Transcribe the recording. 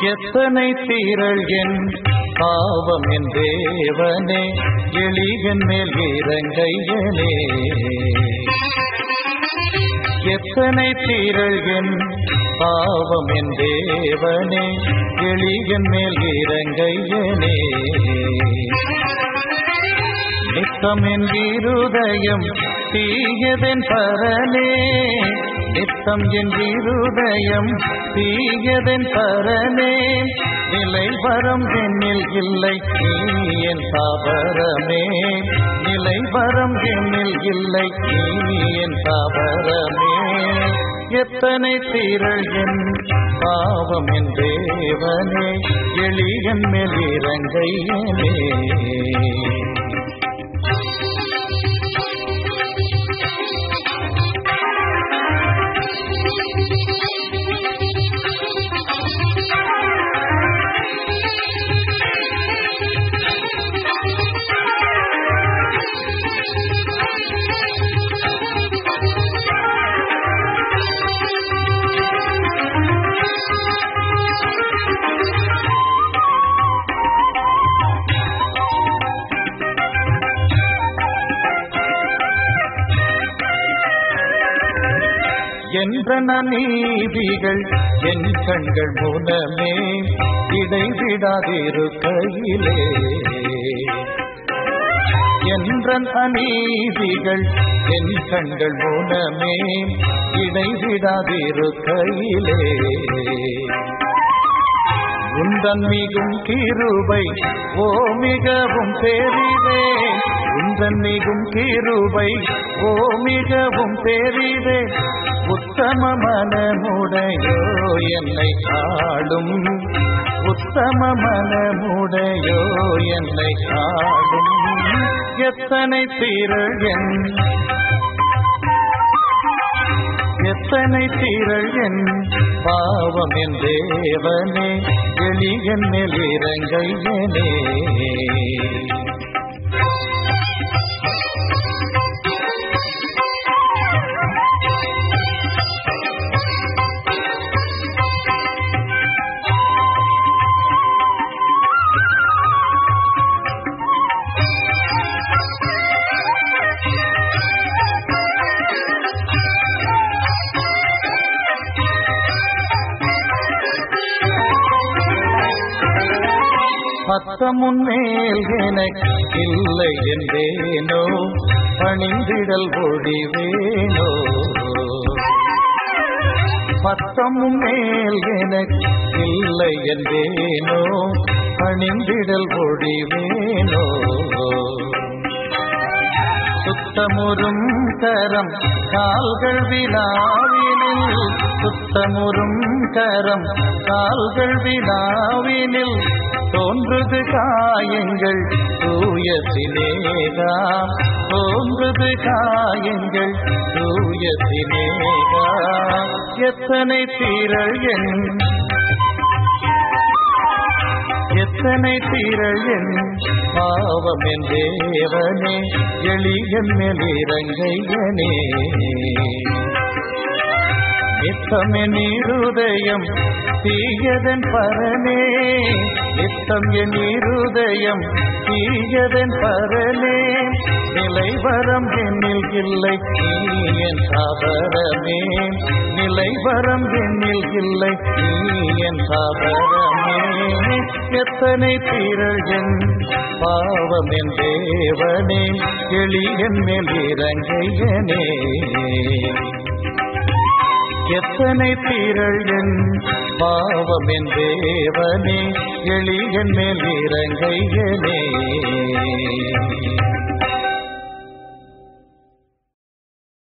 எத்தனை தீரள் என் பாவம் என் தேவனே எளிகன் மேல் இறங்கையனே எத்தனை தீரள் என் பாவம் என் தேவனே எளிகன் மேல் இறங்கையனே நித்தம் என் இருதயம் தீயதென் பரனே நித்தம் என் இருதயம் தீயதென் பரனே நிலை வரம் என்னில் இல்லை நீ என் தாபரமே நிலை வரம் என்னில் இல்லை நீ என் தாபரமே எத்தனை தீரள் என் பாவம் என் தேவனே எளியன் மேல் இறங்கையனே என்ற நீதிகள் என் கண்கள் மூலமே இடைவிடாதிருக்கையிலே என்ற அநீதிகள் என் கண்கள் மூலமே இடைவிடாதிருக்கையிலே உந்தன் மிகும் கிருபை ஓ மிகவும் பெரிதே உந்தன் மிகும் கிருபை ஓ மிகவும் பெரிதே உத்தம மனமுடையோ என்னை ஆடும் உத்தம மனமுடையோ என்னை ஆடும் எத்தனை தீரள் என் எத்தனை தீரள் என் பாவம் என் தேவனே எளியன் மேல் இறங்கையனே பத்தமுன்னேல் எனக்கு இல்லை என்றேனோ பணிந்திடல் ஒழிவேனோ பத்தமும் மேல் எனக்கு இல்லை என்றேனோ பணிந்திடல் ஒழிவேனோ சுத்தமுறும் கரம் கால்கள் வினாவினில் சுத்தமுறும் கரம் கால்கள் வினாவினில் தோன்றுது காயங்கள் தூய சினேகா தோன்றுது காயங்கள் தூய சினேகா எத்தனை தீரள் என் எத்தனை தீரள் என் பாவம் என் தேவனே எளியன் மேல் இறங்கையனே நித்தம் என் இருதயம் தீயதன் பரனே நித்தம் என் இருதயம் தீயதன் பரனே நிலைவரம் என்னில் இல்லை நீ என் சாபரமே நிலைவரம் என்னில் இல்லை நீ என் சாபரமே எத்தனை தீரள் என் பாவம் என் தேவனே எளியன் மேல் இறங்கையனே எத்தனை தீரள் என் பாவம் என் தேவனே எளியன் மேல் இறங்கையனே